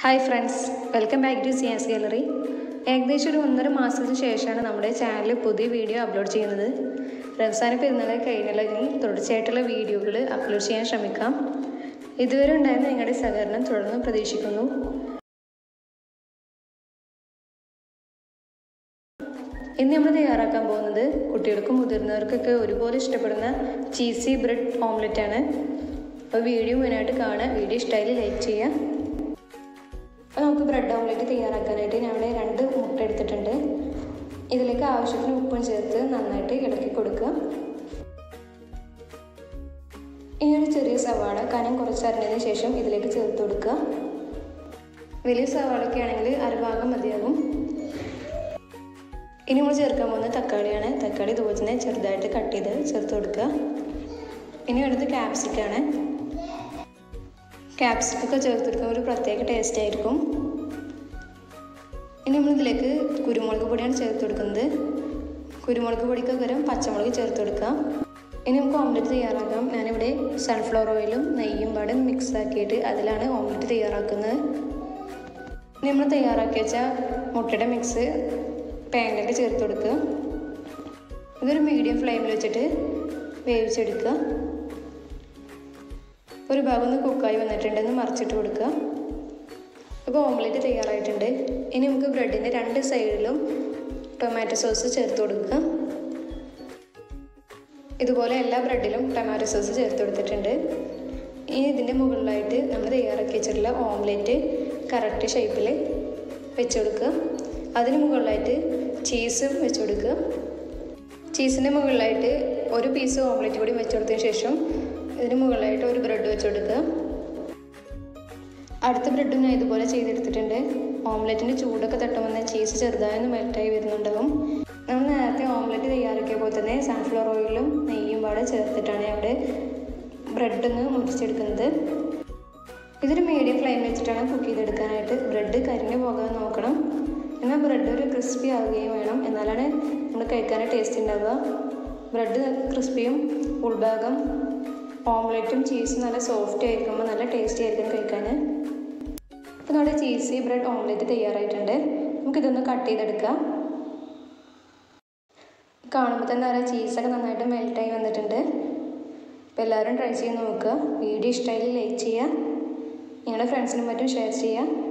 hi friends welcome back to Siya's gallery ഏകദേശം ഒരു ഒന്നര മാസത്തിന് ശേഷമാണ് നമ്മുടെ ചാനലിൽ പുതിയ വീഡിയോ അപ്ലോഡ് ചെയ്യുന്നത് റംസാൻ പെരുന്നാൾ കഴിഞ്ഞുള്ള ഇനി തുടർച്ചയായിട്ടുള്ള വീഡിയോകൾ അപ്ലോഡ് ചെയ്യാൻ ശ്രമിക്കാം ഇതുവരെ ഉണ്ടായിരുന്ന നിങ്ങളുടെ സഹകരണം തുടർന്ന് പ്രതീക്ഷിക്കുന്നു ഇന്ന് നമ്മൾ തയ്യാറാക്കാൻ പോകുന്നത് കുട്ടികൾക്കും മുതിർന്നവർക്കൊക്കെ ഒരുപോലെ ഇഷ്ടപ്പെടുന്ന ചീസി ബ്രെഡ് ഓംലെറ്റ് ആണ് അപ്പോൾ വീഡിയോ മുന്നായിട്ട് കാണുക വീഡിയോ ഇഷ്ടമായി ലൈക്ക് ചെയ്യുക അപ്പോൾ നമുക്ക് ബ്രെഡ് ഓംലെറ്റ് തയ്യാറാക്കാനായിട്ട് ഞാൻ ഇവിടെ രണ്ട് മുട്ട എടുത്തിട്ടുണ്ട് ഇതിലേക്ക് ആവശ്യത്തിന് ഉപ്പും ചേർത്ത് നന്നായിട്ട് ഇളക്കി കൊടുക്കുക ഇനി ഒരു ചെറിയ സവാള കനം കുറച്ചറിഞ്ഞതിന് ശേഷം ഇതിലേക്ക് ചേർത്ത് കൊടുക്കുക വലിയ സവാളൊക്കെ ആണെങ്കിൽ അരഭാഗം മതിയാകും ഇനി നമ്മൾ ചേർക്കാൻ പോകുന്നത് തക്കാളിയാണ് തക്കാളി ഇതുപോലെ തന്നെ ചെറുതായിട്ട് കട്ട് ചെയ്ത് ചേർത്ത് കൊടുക്കുക ഇനി അടുത്ത് ക്യാപ്സിക്കാണ് ക്യാപ്സിക്കൊക്കെ ചേർത്ത് കൊടുക്കുമ്പോൾ ഒരു പ്രത്യേക ടേസ്റ്റ് ആയിരിക്കും ഇനി നമ്മൾ ഇതിലേക്ക് കുരുമുളക് പൊടിയാണ് ചേർത്ത് കൊടുക്കുന്നത് കുരുമുളക് പൊടിക്ക് പകരം പച്ചമുളക് ചേർത്ത് കൊടുക്കാം ഇനി നമുക്ക് ഓംലെറ്റ് തയ്യാറാക്കാം ഞാനിവിടെ സൺഫ്ലവർ ഓയിലും നെയ്യും പാടും മിക്സ് ആക്കിയിട്ട് അതിലാണ് ഓംലെറ്റ് തയ്യാറാക്കുന്നത് ഇനി നമ്മൾ തയ്യാറാക്കി വെച്ച മുട്ടയുടെ മിക്സ് പാനിലേക്ക് ചേർത്ത് കൊടുക്കുക ഇതൊരു മീഡിയം ഫ്ലെയിമിൽ വെച്ചിട്ട് വേവിച്ചെടുക്കുക ഒരു ഭാഗം ഒന്ന് കുക്കായി വന്നിട്ടുണ്ടെന്ന് മറിച്ചിട്ട് കൊടുക്കുക ഇപ്പോൾ ഓംലെറ്റ് തയ്യാറായിട്ടുണ്ട് ഇനി നമുക്ക് ബ്രെഡിൻ്റെ രണ്ട് സൈഡിലും ടൊമാറ്റോ സോസ് ചേർത്ത് കൊടുക്കുക ഇതുപോലെ എല്ലാ ബ്രെഡിലും ടൊമാറ്റോ സോസ് ചേർത്ത് കൊടുത്തിട്ടുണ്ട് ഇനി ഇതിൻ്റെ മുകളിലായിട്ട് നമ്മൾ തയ്യാറാക്കി വെച്ചിട്ടുള്ള ഓംലെറ്റ് കറക്റ്റ് ഷേപ്പിൽ വെച്ച് കൊടുക്കുക അതിന് മുകളിലായിട്ട് ചീസ് വെച്ച് കൊടുക്കുക ചീസിൻ്റെ മുകളിലായിട്ട് ഒരു പീസ് ഓംലെറ്റ് കൂടി വെച്ച് കൊടുത്തതിന് ശേഷം ഇതിന് മുകളിലായിട്ട് ഒരു ബ്രെഡ് വെച്ച് കൊടുക്കുക അടുത്ത ബ്രെഡും ഞാൻ ഇതുപോലെ ചെയ്തെടുത്തിട്ടുണ്ട് ഓംലെറ്റിൻ്റെ ചൂടൊക്കെ തട്ടുമ്പോൾ ചീസ് ചെറുതായൊന്ന് മെൽറ്റായി വരുന്നുണ്ടാവും നമ്മൾ നേരത്തെ ഓംലെറ്റ് തയ്യാറാക്കിയ പോലെ തന്നെ സൺഫ്ലവർ ഓയിലും നെയ്യും പാടെ ചേർത്തിട്ടാണ് അവിടെ ബ്രെഡ് ഒന്ന് മുറിച്ചെടുക്കുന്നത് ഇതൊരു മീഡിയം ഫ്ലെയിം വെച്ചിട്ടാണ് കുക്ക് ചെയ്തെടുക്കാനായിട്ട് ബ്രെഡ് കരിഞ്ഞു പോകാൻ നോക്കണം എന്നാൽ ബ്രെഡ് ഒരു ക്രിസ്പി ആവുകയും വേണം എന്നാലാണ് നമ്മൾ കഴിക്കാൻ ടേസ്റ്റ് ഉണ്ടാവുക ബ്രെഡ് ക്രിസ്പിയും ഉൾഭാഗം ഓംലെറ്റും ചീസും നല്ല സോഫ്റ്റ് ആയിരിക്കുമ്പോൾ നല്ല ടേസ്റ്റി ആയിരിക്കും കഴിക്കാൻ അപ്പോൾ നമ്മുടെ ചീസി ബ്രെഡ് ഓംലെറ്റ് തയ്യാറായിട്ടുണ്ട് നമുക്കിതൊന്ന് കട്ട് ചെയ്തെടുക്കാം കാണുമ്പോൾ തന്നെ അറിയാം ചീസൊക്കെ നന്നായിട്ട് മെൽറ്റായി വന്നിട്ടുണ്ട് അപ്പോൾ എല്ലാവരും ട്രൈ ചെയ്ത് നോക്കുക വീഡിയോ ഇഷ്ടമായി ലൈക്ക് ചെയ്യുക നിങ്ങളുടെ ഫ്രണ്ട്സിനും മറ്റും ഷെയർ ചെയ്യുക